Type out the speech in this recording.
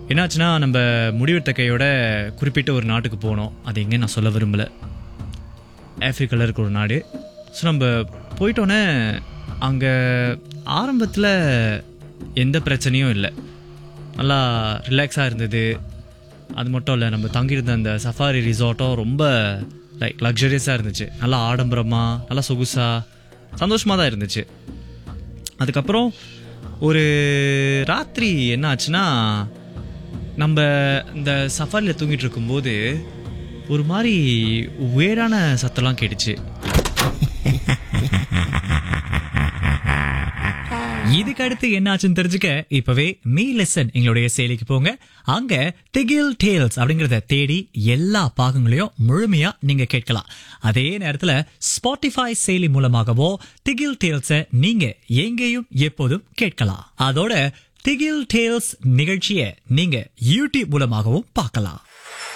என்னாச்சுன்னா நம்ம முடிவெடுத்த கையோட குறிப்பிட்ட ஒரு நாட்டுக்கு போனோம் அது எங்கே நான் சொல்ல விரும்பலை ஆப்பிரிக்காவில் இருக்க ஒரு நாடு ஸோ நம்ம போயிட்டோன்னே அங்கே ஆரம்பத்தில் எந்த பிரச்சனையும் இல்லை நல்லா ரிலாக்ஸாக இருந்தது அது மட்டும் இல்லை நம்ம தங்கியிருந்த அந்த சஃபாரி ரிசார்ட்டும் ரொம்ப லைக் லக்ஸரியஸாக இருந்துச்சு நல்லா ஆடம்பரமாக நல்லா சொகுசாக சந்தோஷமாக தான் இருந்துச்சு அதுக்கப்புறம் ஒரு ராத்திரி என்ன ஆச்சுன்னா நம்ம இந்த சஃபாரியில் தூங்கிட்டு இருக்கும்போது ஒரு மாதிரி வேடான சத்தம்லாம் கேட்டுச்சு இதுக்கு அடுத்து என்னாச்சுன்னு தெரிஞ்சுக்க இப்பவே மீ லெசன் எங்களுடைய செயலிக்கு போங்க அங்க திகில் டேல்ஸ் அப்படிங்கறத தேடி எல்லா பாகங்களையும் முழுமையா நீங்க கேட்கலாம் அதே நேரத்துல ஸ்பாட்டிஃபை செயலி மூலமாகவோ திகில் டேல்ஸ நீங்க எங்கேயும் எப்போதும் கேட்கலாம் அதோட திகில் டேல்ஸ் நிகழ்ச்சியை நீங்க யூடியூப் மூலமாகவும் பார்க்கலாம்